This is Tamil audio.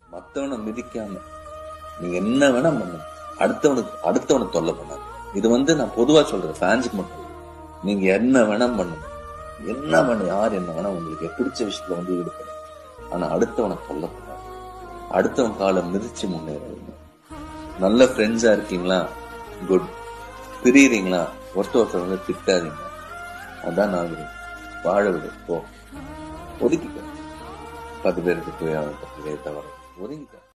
மத்தவனை மிதிக்காம நீங்க என்ன வேணா பண்ணுங்க அடுத்தவனுக்கு அடுத்தவனை தொல்லை பண்ணாது இது வந்து நான் பொதுவா சொல்றேன் ஃபேன்ஸுக்கு மட்டும் இல்ல. நீங்க என்ன வேணா பண்ணுங்க என்ன பண்ணு யார் என்ன வேணா உங்களுக்கு பிடிச்ச விஷயத்துல வந்து ஈடுபடும் ஆனா அடுத்தவனை தொல்லை பண்ணாது அடுத்தவன் காலை மிதிச்சு முன்னேறுங்க நல்ல ஃப்ரெண்ட்ஸா இருக்கீங்களா குட் பிரியுறீங்களா ஒருத்தர் ஒருத்தர் வந்து திட்டாதீங்க அதான் நாகரிகம் வாழ விடு போ ஒதுக்கிக்க பத்து பேருக்கு போய் அவன் பத்து பேர் தவிர ஒதுங்கிக்க